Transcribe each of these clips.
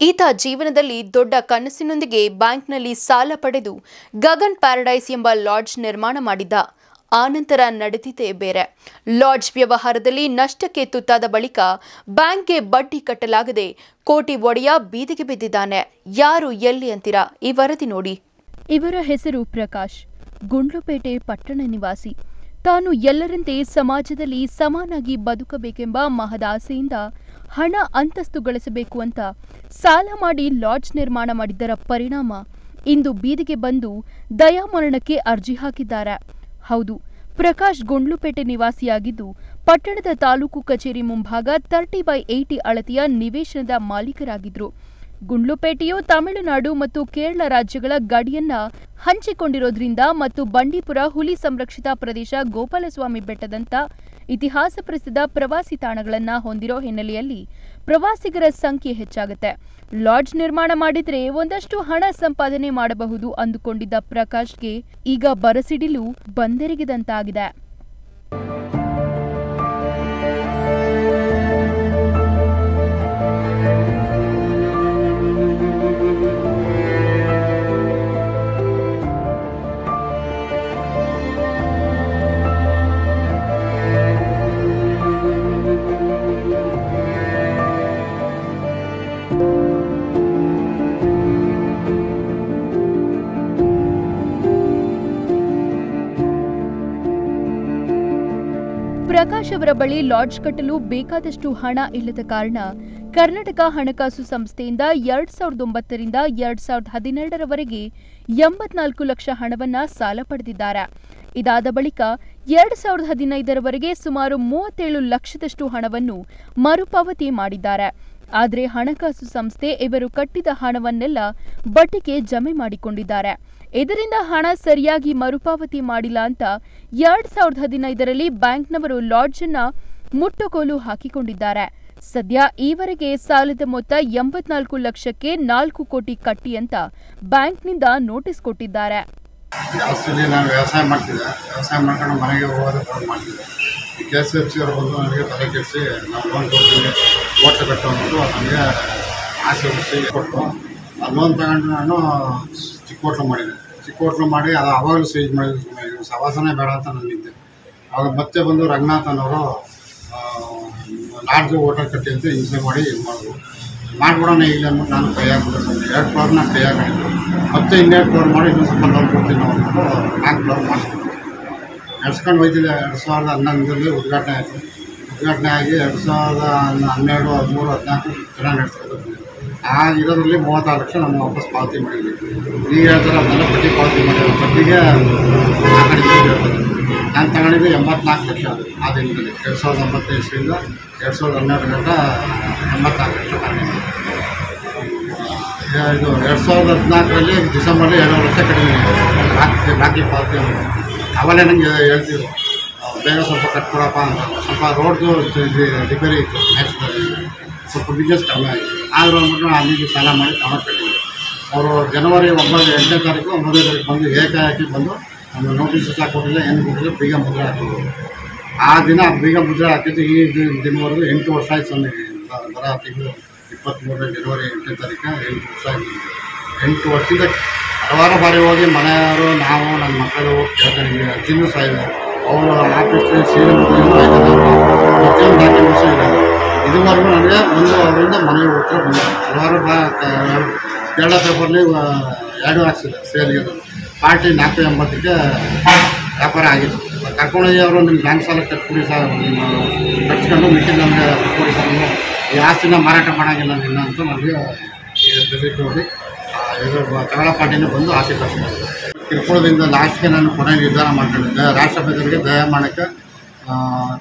ಈತ ಜೀವನದಲ್ಲಿ ದೊಡ್ಡ ಕನಸಿನೊಂದಿಗೆ ಬ್ಯಾಂಕ್ನಲ್ಲಿ ಸಾಲ ಪಡೆದು ಗಗನ್ ಪ್ಯಾರಡೈಸ್ ಎಂಬ ಲಾಡ್ಜ್ ನಿರ್ಮಾಣ ಮಾಡಿದ್ದ ಆನಂತರ ನಡೆದಿದ್ದೇ ಬೇರೆ ಲಾಡ್ಜ್ ವ್ಯವಹಾರದಲ್ಲಿ ನಷ್ಟಕ್ಕೆ ತುತ್ತಾದ ಬಳಿಕ ಬ್ಯಾಂಕ್ಗೆ ಬಡ್ಡಿ ಕಟ್ಟಲಾಗದೆ ಕೋಟಿ ಒಡೆಯ ಬೀದಿಗೆ ಬಿದ್ದಿದ್ದಾನೆ ಯಾರು ಎಲ್ಲಿ ಅಂತೀರಾ ಈ ವರದಿ ನೋಡಿ ಇವರ ಹೆಸರು ಪ್ರಕಾಶ್ ಗುಂಡ್ಲುಪೇಟೆ ಪಟ್ಟಣ ನಿವಾಸಿ ತಾನು ಎಲ್ಲರಂತೆ ಸಮಾಜದಲ್ಲಿ ಸಮಾನಾಗಿ ಬದುಕಬೇಕೆಂಬ ಮಹದಾಸೆಯಿಂದ ಹಣ ಅಂತಸ್ತು ಗಳಿಸಬೇಕು ಅಂತ ಸಾಲ ಮಾಡಿ ಲಾಡ್ಜ್ ನಿರ್ಮಾಣ ಮಾಡಿದ್ದರ ಪರಿಣಾಮ ಇಂದು ಬೀದಿಗೆ ಬಂದು ದಯಾಮರಣಕ್ಕೆ ಅರ್ಜಿ ಹಾಕಿದ್ದಾರೆ ಹೌದು ಪ್ರಕಾಶ್ ಗುಂಡ್ಲುಪೇಟೆ ನಿವಾಸಿಯಾಗಿದ್ದು ಪಟ್ಟಣದ ತಾಲೂಕು ಕಚೇರಿ ಮುಂಭಾಗ ತರ್ಟಿ ಬೈ ಏಯ್ಟಿ ಅಳತೆಯ ನಿವೇಶನದ ಮಾಲೀಕರಾಗಿದ್ರು ಗುಂಡ್ಲುಪೇಟೆಯು ತಮಿಳುನಾಡು ಮತ್ತು ಕೇರಳ ರಾಜ್ಯಗಳ ಗಡಿಯನ್ನ ಹಂಚಿಕೊಂಡಿರೋದ್ರಿಂದ ಮತ್ತು ಬಂಡೀಪುರ ಹುಲಿ ಸಂರಕ್ಷಿತ ಪ್ರದೇಶ ಗೋಪಾಲಸ್ವಾಮಿ ಬೆಟ್ಟದಂತ ಇತಿಹಾಸ ಪ್ರಸಿದ್ಧ ಪ್ರವಾಸಿ ತಾಣಗಳನ್ನ ಹೊಂದಿರೋ ಹಿನ್ನೆಲೆಯಲ್ಲಿ ಪ್ರವಾಸಿಗರ ಸಂಖ್ಯೆ ಹೆಚ್ಚಾಗುತ್ತೆ ಲಾಡ್ಜ್ ನಿರ್ಮಾಣ ಮಾಡಿದ್ರೆ ಒಂದಷ್ಟು ಹಣ ಸಂಪಾದನೆ ಮಾಡಬಹುದು ಅಂದುಕೊಂಡಿದ್ದ ಪ್ರಕಾಶ್ಗೆ ಈಗ ಬರಸಿಡಿಲು ಬಂದೆರಗಿದಂತಾಗಿದೆ ಪ್ರಕಾಶ್ ಅವರ ಬಳಿ ಲಾಡ್ಜ್ ಕಟ್ಟಲು ಬೇಕಾದಷ್ಟು ಹಣ ಇಲ್ಲದ ಕಾರಣ ಕರ್ನಾಟಕ ಹಣಕಾಸು ಸಂಸ್ಥೆಯಿಂದ ಎರಡ್ ಸಾವಿರದ ಒಂಬತ್ತರಿಂದ ಎರಡ್ ಸಾವಿರದ ಹದಿನೆರಡರವರೆಗೆ ಎಂಬತ್ನಾಲ್ಕು ಲಕ್ಷ ಹಣವನ್ನ ಸಾಲ ಪಡೆದಿದ್ದಾರೆ ಇದಾದ ಬಳಿಕ ಎರಡ್ ಸಾವಿರದ ಹದಿನೈದರವರೆಗೆ ಸುಮಾರು ಮೂವತ್ತೇಳು ಲಕ್ಷದಷ್ಟು ಹಣವನ್ನು ಮರುಪಾವತಿ ಮಾಡಿದ್ದಾರೆ ಆದರೆ ಹಣಕಾಸು ಸಂಸ್ಥೆ ಇವರು ಕಟ್ಟಿದ ಹಣವನ್ನೆಲ್ಲ ಬಡ್ಡಿಗೆ ಜಮೆ ಮಾಡಿಕೊಂಡಿದ್ದಾರೆ ಇದರಿಂದ ಹಣ ಸರಿಯಾಗಿ ಮರುಪಾವತಿ ಮಾಡಿಲ್ಲ ಅಂತ ಎರಡ್ ಸಾವಿರದ ಹದಿನೈದರಲ್ಲಿ ಬ್ಯಾಂಕ್ನವರು ಲಾಡ್ಜ್ ಅನ್ನ ಮುಟ್ಟುಗೋಲು ಹಾಕಿಕೊಂಡಿದ್ದಾರೆ ಸದ್ಯ ಈವರೆಗೆ ಸಾಲದ ಮೊತ್ತ ಎಂಬತ್ನಾಲ್ಕು ಲಕ್ಷಕ್ಕೆ ನಾಲ್ಕು ಕೋಟಿ ಕಟ್ಟಿ ಅಂತ ಬ್ಯಾಂಕ್ನಿಂದ ನೋಟಿಸ್ ಕೊಟ್ಟಿದ್ದಾರೆ ಜಾಸ್ತಿ ನಾನು ವ್ಯವಸಾಯ ಮಾಡ್ತಿದ್ದೆ ವ್ಯವಸಾಯ ಮಾಡ್ಕೊಂಡು ಮನೆಗೆ ಹೋಗೋದು ಫೋನ್ ಮಾಡ್ತಿದ್ದೆ ಈ ಕೆ ಎಸ್ ಎಫ್ ಸಿ ಅವರು ಬಂದು ನನಗೆ ತಲೆ ಕೆಡಿಸಿ ನಾವು ಲೋನ್ ಕೊಡ್ತೀವಿ ಓಟ್ಲು ಕಟ್ಟು ಅಂದ್ಬಿಟ್ಟು ನನಗೆ ಆಸೆ ಹುಡಿಸಿ ಕೊಟ್ಟು ಆ ಲೋನ್ ತಗೊಂಡು ನಾನು ಚಿಕ್ಕ ಹೋಟ್ಲು ಮಾಡಿದ್ದೆ ಚಿಕ್ಕ ಹೋಟ್ಲು ಮಾಡಿ ಅದು ಅವಾಗಲೂ ಸೀಜ್ ಮಾಡಿದ್ರು ಸವಾಸನೆ ಬೇಡ ಅಂತ ನಾನು ನಿಂತೆ ಆವಾಗ ಮತ್ತೆ ಬಂದು ರಂಗನಾಥನವರು ಲಾಡ್ಜು ಹೋಟೆಲ್ ಕಟ್ಟಿ ಅಂತ ಹಿಂಸೆ ಮಾಡಿ ಇದು ಮಾಡಿದ್ರು ಮಾಡ್ಬಿಡೋಣ ಈಗ ಅಂದ್ಬಿಟ್ಟು ನಾನು ಕೈ ಹಾಕ್ಬಿಟ್ಟು ಎರಡು ಫ್ಲೋರ್ನ ಕೈ ಹಾಕೊಂಡಿದ್ದು ಮತ್ತೆ ಇನ್ನೆರಡು ಫ್ಲೋರ್ ಮಾಡಿ ಇನ್ನೊಂದು ಸ್ವಲ್ಪ ಲೋನ್ ಕೊಡ್ತೀನಿ ನಾವು ಅಂದ್ಬಿಟ್ಟು ನಾಲ್ಕು ಫ್ಲೋರ್ ಮಾಡಿಸ್ಬಿಟ್ಟು ನಡ್ಸ್ಕೊಂಡು ಹೋಯ್ತಿದ್ದೆ ಎರಡು ಸಾವಿರದ ಹನ್ನೊಂದರಲ್ಲಿ ಉದ್ಘಾಟನೆ ಆಯಿತು ಉದ್ಘಾಟನೆ ಆಗಿ ಎರಡು ಸಾವಿರದ ಹನ್ನ- ಹನ್ನೆರಡು ಹದಿಮೂರು ಹದಿನಾಲ್ಕು ಚೆನ್ನಾಗಿ ನಡೆಸ್ಕೊಂಡು ಬಂದಿದ್ದೆ. ಆ ಇರೋದ್ರಲ್ಲಿ ಮೂವತ್ತಾರು ಲಕ್ಷ ನಾನು ವಾಪಸ್ ಪಾವತಿ ಮಾಡಿದ್ವಿ ಈಗ ಹೇಳ್ತಾರೆ ಅದನ್ನೆಲ್ಲ ಬಡ್ಡಿ ಪಾವತಿ ಮಾಡಿರೋ ಬಡ್ಡಿಗೆ ಆ ಕಡೆಯಿಂದ ಹೇಳ್ತಾರೆ ನಾನು ತಗೊಂಡಿದ್ದು ಎಂಬತ್ನಾಲ್ಕು ಲಕ್ಷ ಆ ದಿನದಲ್ಲಿ ಎರಡು ಸಾವಿರದ ಒಂಬತ್ತು ಇಸ್ವಿಯಿಂದ ಎರಡು ಸಾವಿರದ ಹನ್ನೆರಡು ಗಂಟ ಎಂಬತ್ನಾಲ್ಕು ಲಕ್ಷ ತಗೊಂಡಿದ್ದೆ ಆ, ಇದು ಎರಡು ಸಾವಿರದ ಹದಿನಾಲ್ಕರಲ್ಲಿ ಡಿಸೆಂಬರಲ್ಲಿ ಎರಡು ಲಕ್ಷ ಕಡಿಮೆ ಬಾಕಿ ಬಾಕಿ ಪಾವತಿ ಅಂತ ಅವಲೇ ನನಗೆ ಹೇಳ್ತಿದ್ರು ಆ, ಬೇಗ ಸ್ವಲ್ಪ ಕಟ್ಕೊಡಪ್ಪ ಅಂತ ಸ್ವಲ್ಪ ರೋಡ್ದು ರಿಪೇರಿ ಇತ್ತು ನ್ಯಾಚುರಲ್ ಸ್ವಲ್ಪ ಬಿಸ್ನೆಸ್ ಕಡಿಮೆ ಆಯಿತು ಆದರೂ ಅಂದ್ಬಿಟ್ಟು ನಾನು ಅಲ್ಲಿಗೆ ಸಾಲ ಮಾಡಿ ತಗೊಂಡು ಕಟ್ಟಿದ್ದೆ ಅವರು ಜನವರಿ ಒಂಬತ್ತು ಎಂಟನೇ ತಾರೀಕು ಒಂಬತ್ತನೇ ತಾರೀಕು ಬಂದು ಏಕಾಏಕಿ ಬಂದು ನಮ್ಮ ನೋಟಿಸ್ ಸಹ ಕೊಟ್ಟಿಲ್ಲ ಏನು ಕೊಟ್ಟಿಲ್ಲ ಬೀಗ ಮುದ್ರೆ ಹಾಕಿದ್ರು ಆ ದಿನ ಬೀಗ ಮುದ್ರೆ ಹಾಕಿದ್ದು ಈ ದಿ- ದಿನವರೆಗೂ ಎಂಟು ವರ್ಷ ಆಯ್ತು ನನಗೆ ಬ- ಬರ ತಿಂಗಳು ಇಪ್ಪತ್ತ್ಮೂರನೇ ಜನವರಿ ಎಂಟನೇ ತಾರೀಕು ಎಂಟು ವರ್ಷ ಆಯ್ತು ಎಂಟು ವರ್ಷದಿಂದ ಹಲವಾರು ಬಾರಿ ಹೋಗಿ ಮನೆಯವರು ನಾವು ನನ್ನ ಮಕ್ಕಳು ಹೋಗಿ ಕೇಳ್ಕೊಂಡಿದ್ವಿ ಅಜ್ಜಿನೂ ಸಹ ಇದೆ ಅವರು ಆಫೀಸ್ನಲ್ಲಿ ಸೀರೆ ಮುಗಿದ್ರು ಪ್ರತಿಯೊಂದು ಡಾಕ್ಯುಮೆಂಟ್ಸು ಇದೆ ಇದುವರೆಗೂ ನನಗೆ ಒಂದು ಅವರಿಂದ ಮನೆಗೆ ಉತ್ತರ ಬಂದಿದೆ ಹಲವಾರು ಬಾ ಕ- ಕೇರಳ ಪೇಪರ್ಲಿ ಎರಡು ಹಾಕ್ಸಿದೆ ಸೇಲ್ಗೆ ಪಾರ್ಟಿ ನಾಲ್ಕು ಎಂಬತ್ತಕ್ಕೆ ವ್ಯಾಪಾರ ಆಗಿತ್ತು ಕರ್ಕೊಂಡೋಗಿ ಅವರು ನಿಮ್ಮ ಬ್ಯಾಂಕ್ ಸಾಲ ಕಟ್ಬಿಡಿ ಸರ್ ನಿಮ್ಮ ಕಟ್ಸ್ಕೊಂಡು ಮಿಕ್ಕಿದ ನಮಗೆ ಕೊಡಿ ಸರ್ ನೀವು ಈ ಆಸ್ತಿನ ಮಾರಾಟ ಮಾಡೋಂಗಿಲ್ಲ ನಿನ್ನ ಅಂತ ನನಗೆ ಬೆದರಿಕೆ ಹೊಡಿ ಆ, ಇದು ಬ- ತಗೊಳ್ಳೋ ಪಾರ್ಟಿನ ಬಂದು ಆಸೆ ಕಟ್ಸ್ಕೊಂಡು ಕಿರುಕುಳದಿಂದ ಲಾಸ್ಟ್ಗೆ ನಾನು ಕೊನೆ ನಿರ್ಧಾರ ಮಾಡ್ಕೊಂಡಿದ್ದೆ ರಾಷ್ಟ್ರಪತಿಗಳಿಗೆ ದಯ ಮಾಡೋಕ್ಕೆ ಆ,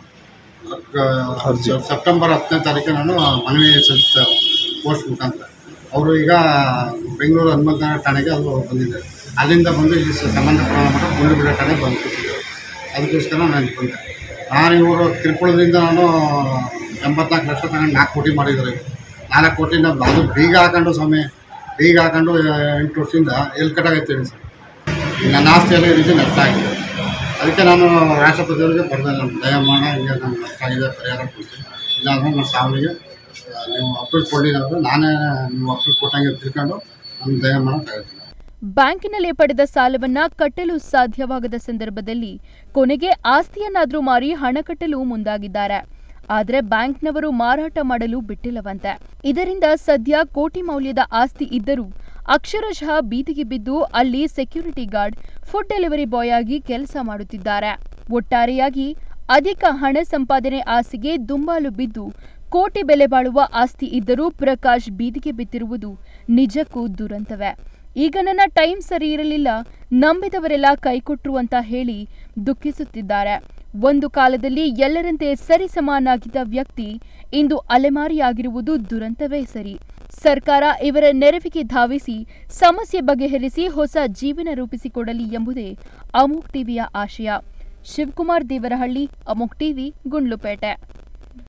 ಕ- ಸೆಪ್ಟೆಂಬರ್ ಹತ್ತನೇ ತಾರೀಕು ನಾನು ಮನವಿ ಸಲ್ಲಿಸಿದೆ ಪೋಸ್ಟ್ ಮುಖಾಂತರ ಅವರು ಈಗ ಬೆಂಗಳೂರು ಹನುಮಂತ ಠಾಣೆಗೆ ಅದು ಬಂದಿದೆ ಅಲ್ಲಿಂದ ಬಂದು ಇಲ್ಲಿ ಸ- ಸಂಬಂಧಪಟ್ಟ ಮಟ್ಟ ಗುಂಡುಬಿಡ ಠಾಣೆಗೆ ಬಂದು ಕೂತಿದ್ದರು ಅದಕ್ಕೋಸ್ಕರ ನಾನು ಇಲ್ಲಿ ಬಂದೆ ನಾನು ಇವರು ಕಿರುಕುಳದಿಂದ ನಾನು ಎಂಬತ್ನಾಲ್ಕು ಲಕ್ಷ ತಗೊಂಡು ನಾಲ್ಕು ಕೋಟಿ ಮಾಡಿದ್ದಾರೆ ನಾಲ್ಕು ಕೋಟಿನ ಅದು ಬೀಗ ಹಾಕೊಂಡು ಸ್ವಾಮಿ ಬೀಗ ಹಾಕೊಂಡು ಎಂಟು ವರ್ಷದಿಂದ ಎಲ್ಲಿ ಕಟ್ಟಾಗೈತೆ ಹೇಳಿ ಸರ್ ನನ್ನ ಆಸ್ತಿಯಲ್ಲಿ ಈ ರೀತಿ ನಷ್ಟ ಆಗಿದೆ ಅದಕ್ಕೆ ನಾನು ರಾಷ್ಟ್ರಪತಿಯವರಿಗೆ ಬರೆದೆ ನಾನು ದಯಮಾಡ ಹಿಂಗೆ ನಾನು ನಷ್ಟ ಆಗಿದೆ ಪರಿಹಾರ ಕೊಡ್ತೀನಿ ಇಲ್ಲಾಂದರೆ ನನ್ನ ಸಾವಿಗೆ ನೀವು ಅಪ್ರೂವ್ ಕೊಡಲಿಲ್ಲ ಅಂದರೆ ನಾನೇ ನೀವು ಅಪ್ರೂವ್ ಕೊಟ್ಟಂಗೆ ತಿಳ್ಕೊಂಡು ನಮ್ಮ ದಯ ಮಾಡೋಕ್ಕಾಗುತ್ತೆ ಬ್ಯಾಂಕಿನಲ್ಲಿ ಪಡೆದ ಸಾಲವನ್ನ ಕಟ್ಟಲು ಸಾಧ್ಯವಾಗದ ಸಂದರ್ಭದಲ್ಲಿ ಕೊನೆಗೆ ಆಸ್ತಿಯನ್ನಾದ್ರೂ ಮಾರಿ ಹಣ ಕಟ್ಟಲು ಮುಂದಾಗಿದ್ದಾರೆ ಆದರೆ ಬ್ಯಾಂಕ್ನವರು ಮಾರಾಟ ಮಾಡಲು ಬಿಟ್ಟಿಲ್ಲವಂತೆ ಇದರಿಂದ ಸದ್ಯ ಕೋಟಿ ಮೌಲ್ಯದ ಆಸ್ತಿ ಇದ್ದರೂ ಅಕ್ಷರಶಃ ಬೀದಿಗೆ ಬಿದ್ದು ಅಲ್ಲಿ security guard food delivery boy ಆಗಿ ಕೆಲಸ ಮಾಡುತ್ತಿದ್ದಾರೆ ಒಟ್ಟಾರೆಯಾಗಿ ಅಧಿಕ ಹಣ ಸಂಪಾದನೆ ಆಸೆಗೆ ದುಂಬಾಲು ಬಿದ್ದು ಕೋಟಿ ಬೆಲೆ ಬಾಳುವ ಆಸ್ತಿ ಇದ್ದರೂ ಪ್ರಕಾಶ್ ಬೀದಿಗೆ ಬಿದ್ದಿರುವುದು ನಿಜಕ್ಕೂ ದುರಂತವೇ ಈಗ ನನ್ನ ಟೈಮ್ ಸರಿ ಇರಲಿಲ್ಲ ನಂಬಿದವರೆಲ್ಲ ಕೈಕೊಟ್ರು ಅಂತ ಹೇಳಿ ದುಃಖಿಸುತ್ತಿದ್ದಾರೆ ಒಂದು ಕಾಲದಲ್ಲಿ ಎಲ್ಲರಂತೆ ಸರಿಸಮಾನಾಗಿದ್ದ ವ್ಯಕ್ತಿ ಇಂದು ಅಲೆಮಾರಿಯಾಗಿರುವುದು ದುರಂತವೇ ಸರಿ ಸರ್ಕಾರ ಇವರ ನೆರವಿಗೆ ಧಾವಿಸಿ ಸಮಸ್ಯೆ ಬಗೆಹರಿಸಿ ಹೊಸ ಜೀವನ ರೂಪಿಸಿಕೊಡಲಿ ಎಂಬುದೇ ಅಮೋಕ್ ಟಿವಿಯ ಆಶಯ ಶಿವಕುಮಾರ್ ದೇವರಹಳ್ಳಿ ಅಮೋಕ್ ಟಿವಿ ಗುಂಡ್ಲುಪೇಟೆ